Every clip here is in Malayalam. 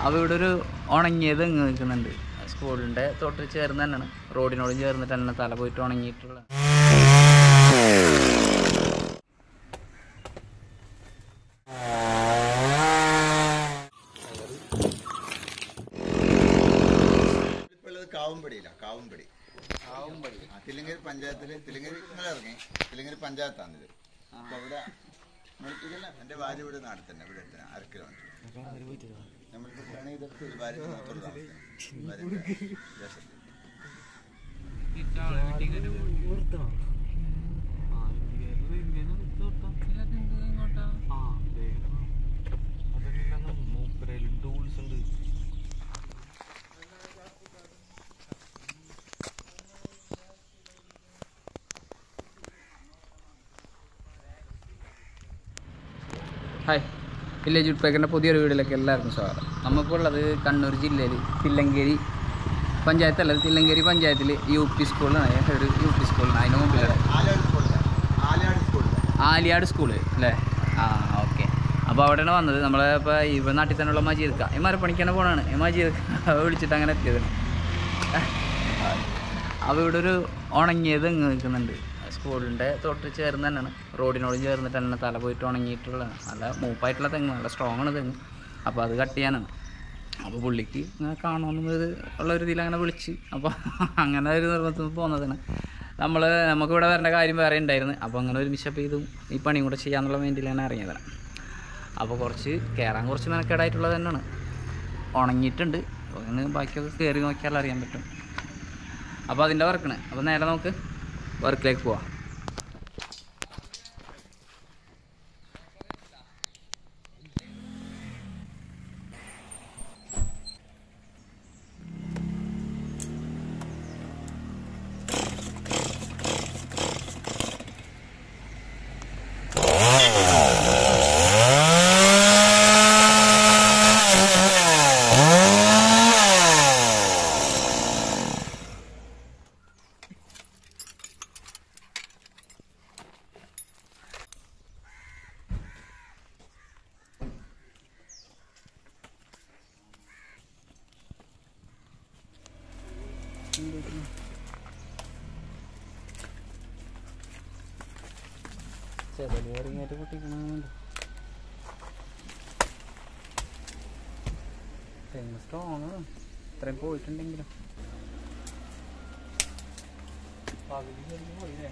അപ്പോൾ ഇവിടെ ഒരു ഉണങ്ങിയത് ഇങ്ങ് നിൽക്കുന്നുണ്ട് സ്കൂളിൻ്റെ തൊട്ട് ചേർന്ന് തന്നെയാണ് റോഡിനോടും ചേർന്നിട്ട് തന്നെ തല പോയിട്ട് ഉണങ്ങിയിട്ടുള്ള ഇപ്പോൾ ഉള്ളത് കാവുംപടിയില്ല കാവുംപടി ആ, തില്ലങ്കേരി പഞ്ചായത്തിൽ തില്ലങ്കേരി ഇന്നലെ ഇറങ്ങി തില്ലങ്കേരി പഞ്ചായത്താണ് ഇത് അപ്പൊ അവിടെ നമ്മൾ- ഇതല്ല എന്റെ ഭാര്യ ഇവിടെ നാട്ടിൽ തന്നെ ഇവിടെ അടുത്ത് അര കിലോമീറ്റർ നമ്മൾക്ക് പ്രണയ ഇതൊക്കെ ഒരു ഭാര്യ മൂത്തോട് താമസിക്കണം ഭാര്യയുടെ ദേശത്ത് ടൂൾസ് ഉണ്ട് ഹായ് വില്ലേജ് ഉൾപ്പേക്കറിൻ്റെ പുതിയൊരു വീഡിയോയിലേക്ക് എല്ലാവർക്കും സ്വാഗതം നമുക്കിപ്പോൾ ഉള്ളത് കണ്ണൂർ ജില്ലയിൽ തില്ലങ്കേരി പഞ്ചായത്തല്ല തില്ലങ്കേരി പഞ്ചായത്തിൽ യു പി സ്കൂളിലാണ് ഒരു യു പി സ്കൂളിലാണ് അതിന് മുമ്പിലാണ് ആലാട് സ്കൂളിലെ ആലാട് സ്കൂളിലെ ആലിയാട് സ്കൂള് അല്ലേ ആ ഓക്കെ അപ്പോൾ അവിടെയാണ് വന്നത് നമ്മളെ ഇപ്പോൾ ഇവിടെ നാട്ടിൽ തന്നെയുള്ള മജീദ് ക ഈ മരപ്പണിക്ക് തന്നെ പോകണാണ് ഈ മജീദ് ക വിളിച്ചിട്ട് അങ്ങനെ എത്തിയത് അപ്പോൾ ഇവിടെ ഒരു ഉണങ്ങിയത് ഇങ്ങ് നിൽക്കുന്നുണ്ട് സ്കൂളിൻ്റെ തൊട്ട് ചേർന്ന് തന്നെയാണ് റോഡിനോട് ചേർന്നിട്ട് തന്നെ തല പോയിട്ട് ഉണങ്ങിയിട്ടുള്ളതാണ് നല്ല മൂപ്പായിട്ടുള്ള തെങ്ങ് നല്ല സ്ട്രോങ് ആണ് തെങ്ങ് അപ്പോൾ അത് കട്ട് ചെയ്യാനാണ് അപ്പോൾ പുള്ളിക്ക് ഇങ്ങനെ കാണണമെന്നത് ഉള്ള ഒരു ഇതിൽ അങ്ങനെ വിളിച്ച് അപ്പോൾ അങ്ങനെ ഒരു നിർബന്ധത്തിൽ പോകുന്നതാണ് നമ്മൾ നമുക്കിവിടെ വരേണ്ട കാര്യം വേറെ ഉണ്ടായിരുന്നു അപ്പോൾ അങ്ങനെ ഒരു മിഷപ്പ് ചെയ്തും ഈ പണിയും കൂടെ ചെയ്യാന്നുള്ള വേണ്ടിയിൽ ഞാൻ ഇറങ്ങിയതാണ് അപ്പോൾ കുറച്ച് കയറാൻ കുറച്ച് മെനക്കേടായിട്ടുള്ളത് തന്നെയാണ് ഉണങ്ങിയിട്ടുണ്ട് അപ്പോൾ അങ്ങനെ ബാക്കിയൊക്കെ കയറി നോക്കിയാൽ അറിയാൻ പറ്റും അപ്പോൾ അതിൻ്റെ വർക്കാണ് അപ്പോൾ നേരെ നമുക്ക് വർക്കിലേക്ക് പോവാം ചെതല് ഇറങ്ങിയിട്ട് പൊട്ടിക്കണുണ്ട് തെങ്ങ് സ്ട്രോങ് ഇത്രയും പോയിട്ടുണ്ടെങ്കിലും പകുതി ചെറിയ പോയില്ലേ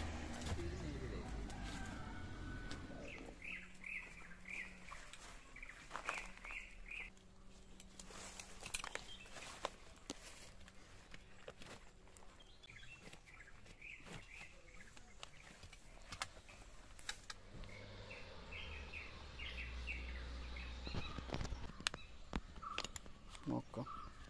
നോക്കാം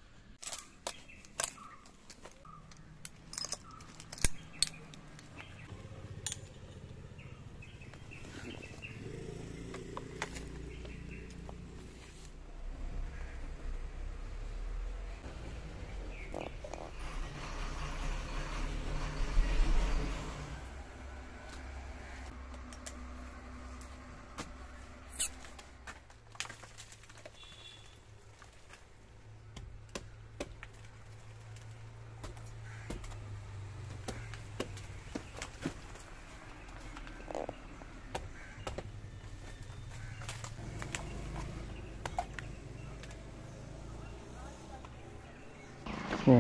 ഓ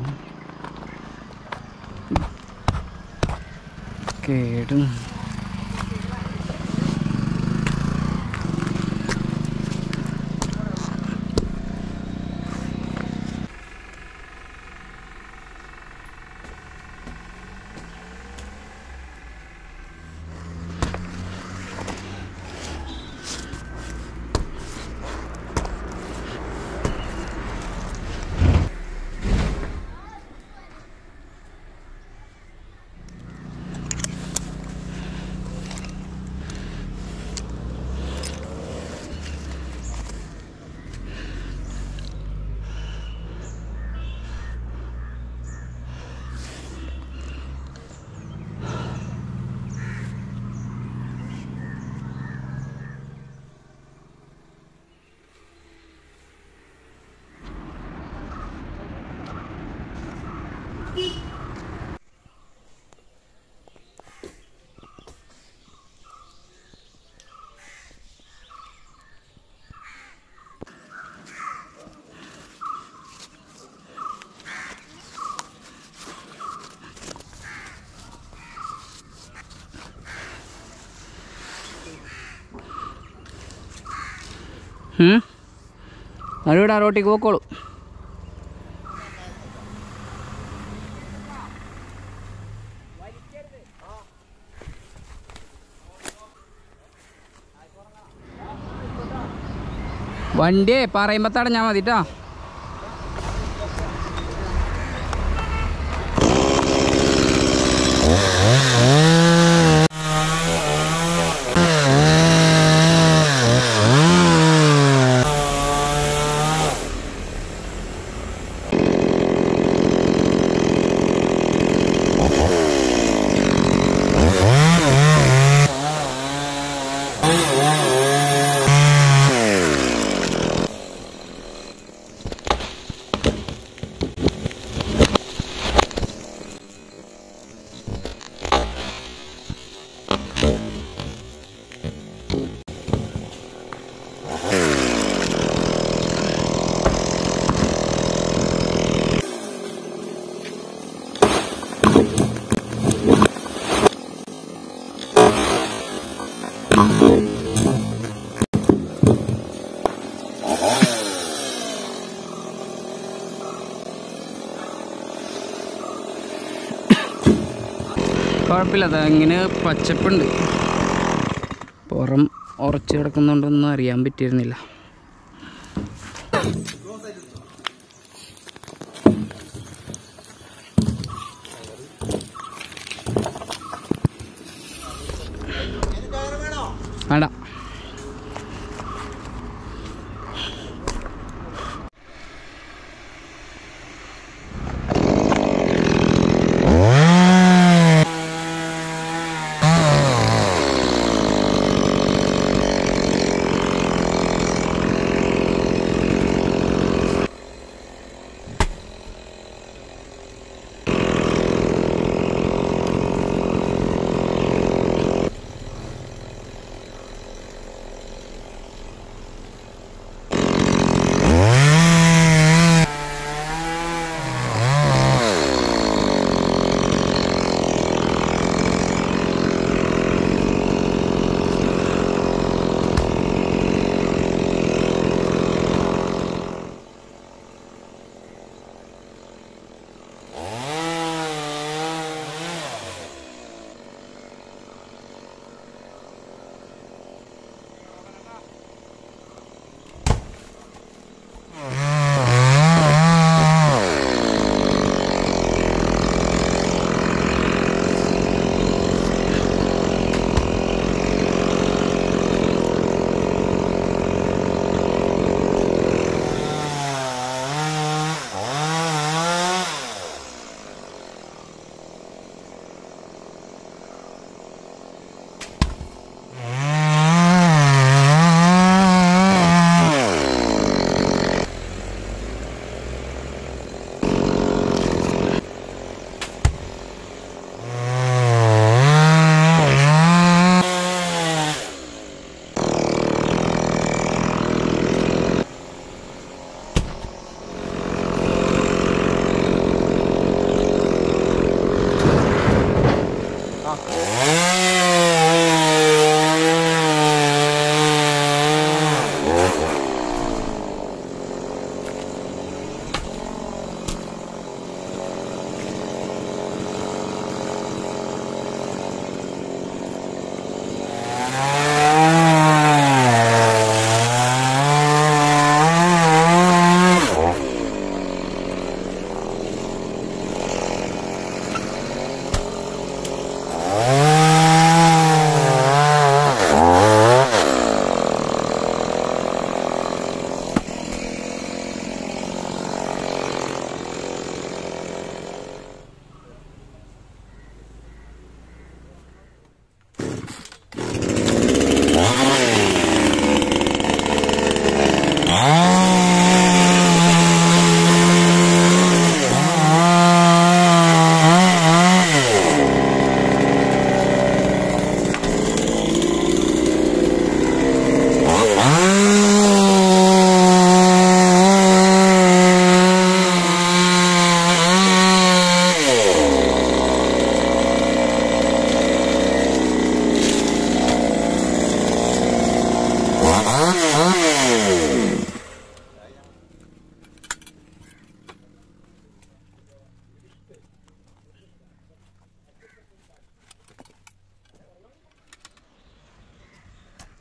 കേടും അതിവിടെ റോട്ടിക്ക് പോക്കോളൂ വണ്ടിയെ പറയുമ്പോൾ തടഞ്ഞാൽ മതി കേട്ടോ കുഴപ്പമില്ല അതങ്ങനെ പച്ചപ്പുണ്ട് പുറം ഉറച്ചു കിടക്കുന്നുണ്ടൊന്നും അറിയാൻ പറ്റിയിരുന്നില്ല വേണ്ട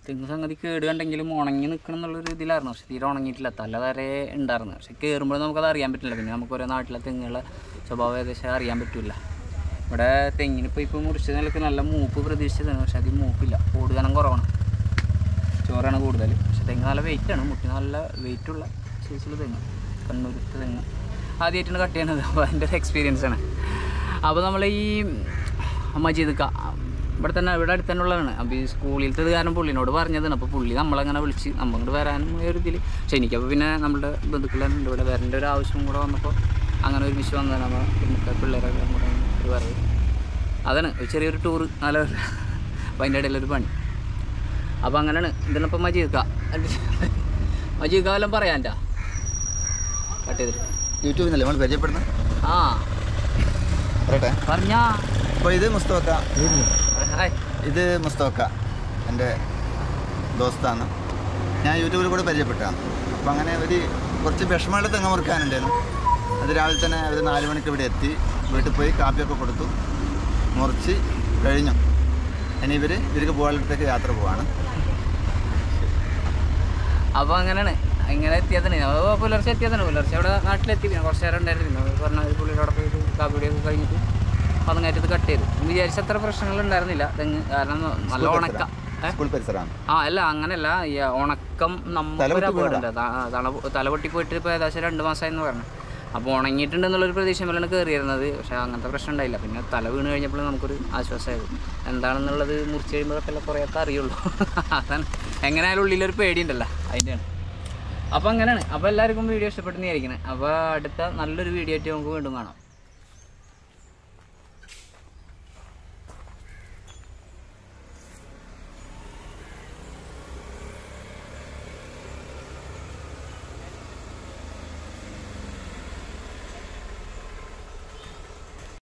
തെങ്ങ് സംഗതി കേട് കണ്ടെങ്കിലും ഉണങ്ങി നിൽക്കണം എന്നുള്ളൊരു ഇതിലായിരുന്നു പക്ഷെ തീരെ ഉണങ്ങിയിട്ടില്ല തല വരെ ഉണ്ടായിരുന്നു പക്ഷെ കയറുമ്പോൾ നമുക്കത് അറിയാൻ പറ്റില്ല പിന്നെ നമുക്ക് ഓരോ നാട്ടിലെ തെങ്ങുകളെ സ്വഭാവം ഏകദേശം അറിയാൻ പറ്റില്ല ഇവിടെ തെങ്ങിന് ഇപ്പോൾ ഇപ്പോൾ മുറിച്ച നിലക്ക് നല്ല മൂപ്പ് പ്രതീക്ഷിച്ചതാണ് പക്ഷെ അതിൽ മൂപ്പില്ല കൂടുതലും കുറവാണ് ചോറാണ് കൂടുതൽ പക്ഷെ തെങ്ങ് നല്ല വെയിറ്റാണ് മുട്ടി നല്ല വെയിറ്റുള്ള സൈസിൽ തെങ്ങ് കണ്ണൂരത്തെ തെങ്ങ് ആദ്യമായിട്ടാണ് കട്ട് ചെയ്യണത് അപ്പോൾ അതിൻ്റെ ഒരു എക്സ്പീരിയൻസ് ആണ് അപ്പോൾ നമ്മൾ ഈ മജീദ് ക ഇവിടെ തന്നെ ഇവിടെ അടുത്ത് തന്നെ ഉള്ളതാണ് അപ്പോൾ ഈ സ്കൂളിലത്തെ കാരണം പുള്ളിനോട് പറഞ്ഞതാണ് അപ്പോൾ പുള്ളി നമ്മളങ്ങനെ വിളിച്ച് നമ്മൾ ഇങ്ങോട്ട് വരാനും ഒരു ഇതിൽ പക്ഷെ എനിക്കപ്പോൾ പിന്നെ നമ്മുടെ ബന്ധുക്കളുണ്ട് ഇവിടെ വരേണ്ട ഒരു ആവശ്യം കൂടെ വന്നപ്പോൾ അങ്ങനെ ഒരു വിഷയം വന്നതാണ് നമ്മൾ കുടുംബക്കാർ പിള്ളേരെല്ലാം കൂടെ ഒരു വരവ് അതാണ് ഒരു ചെറിയൊരു ടൂറ് നല്ല അപ്പോൾ അതിൻ്റെ ഇടയിലൊരു പണി അപ്പോൾ അങ്ങനെയാണ് ഇതിനിപ്പോൾ മജീദ് ക മജീദ് ക വല്ലതും പറയാൻ്റെ കട്ട് ചെയ്തിട്ട് യൂട്യൂബിൽ നിന്നല്ലേ നമ്മൾ പരിചയപ്പെടുന്നത് ആ പറയട്ടെ പറഞ്ഞാ അപ്പോൾ ഇത് മുസ്തഫക്ക ഹായ് ഇത് മുസ്തഫക്ക എൻ്റെ ദോസ്താണ് ഞാൻ യൂട്യൂബിൽ കൂടെ പരിചയപ്പെട്ടതാണ് അപ്പോൾ അങ്ങനെ ഒരു കുറച്ച് വിഷമമുള്ള തെങ്ങ് മുറിക്കാനുണ്ടായിരുന്നു അത് രാവിലെ തന്നെ ഒരു നാല് മണിക്ക് ഇവിടെ എത്തി വീട്ടിൽ പോയി കാപ്പിയൊക്കെ കൊടുത്തു മുറിച്ച് കഴിഞ്ഞു ഇനി ഇവർ ഇവർക്ക് പോകാനിടത്തേക്ക് യാത്ര പോവാണ് അപ്പോൾ അങ്ങനെയാണ് ഇങ്ങനെ എത്തിയതാണ് അപ്പോൾ പുലർച്ചെ എത്തിയതാണ് പുലർച്ചെ അവിടെ നാട്ടിലെത്തി പിന്നെ കുറച്ച് നേരം ഉണ്ടായിരുന്നു പിന്നെ പറഞ്ഞ ഒരു പുള്ളിയുടെ അവിടെ പോയിട്ട് കാപ്പിടിയൊക്കെ കഴിഞ്ഞിട്ട് പതിനേറ്റത്ത് കട്ട് ചെയ്തു വിചാരിച്ച അത്ര പ്രശ്നങ്ങൾ ഉണ്ടായിരുന്നില്ല തെങ്ങ് കാരണം നല്ല ഉണക്ക ഏ? സ്കൂൾ പരിസരമാണ് ആ അല്ല അങ്ങനെയല്ല ഈ ഉണക്കം നമുക്കൊരു തലപൊട്ടി അപകടമുണ്ട് ത- തല തലപൊട്ടി പോയിട്ട് ഇപ്പോൾ ഏകദേശം രണ്ട് മാസമായെന്ന് പറഞ്ഞു അപ്പോൾ ഉണങ്ങിയിട്ടുണ്ട് എന്നുള്ളൊരു പ്രതീക്ഷ മേലാണ് കയറിയിരുന്നത് പക്ഷേ അങ്ങനത്തെ പ്രശ്നം ഉണ്ടായില്ല പിന്നെ തല വീണ് കഴിഞ്ഞപ്പോൾ നമുക്കൊരു ആശ്വാസമായത് എന്താണെന്നുള്ളത് മുറിച്ച് കഴിയുമ്പോഴൊക്കെ കുറേയൊക്കെ അറിയുള്ളൂ അതാണ് എങ്ങനെയായാലും ഉള്ളിലൊരു പേടിയുണ്ടല്ലോ അതിൻ്റെയാണ് അപ്പോൾ അങ്ങനെയാണ് അപ്പോൾ എല്ലാവർക്കും വീഡിയോ ഇഷ്ടപ്പെട്ടെന്ന് വിചാരിക്കുന്നത് അപ്പോൾ അടുത്ത നല്ലൊരു വീഡിയോ ആയിട്ട് നമുക്ക് വീണ്ടും കാണാം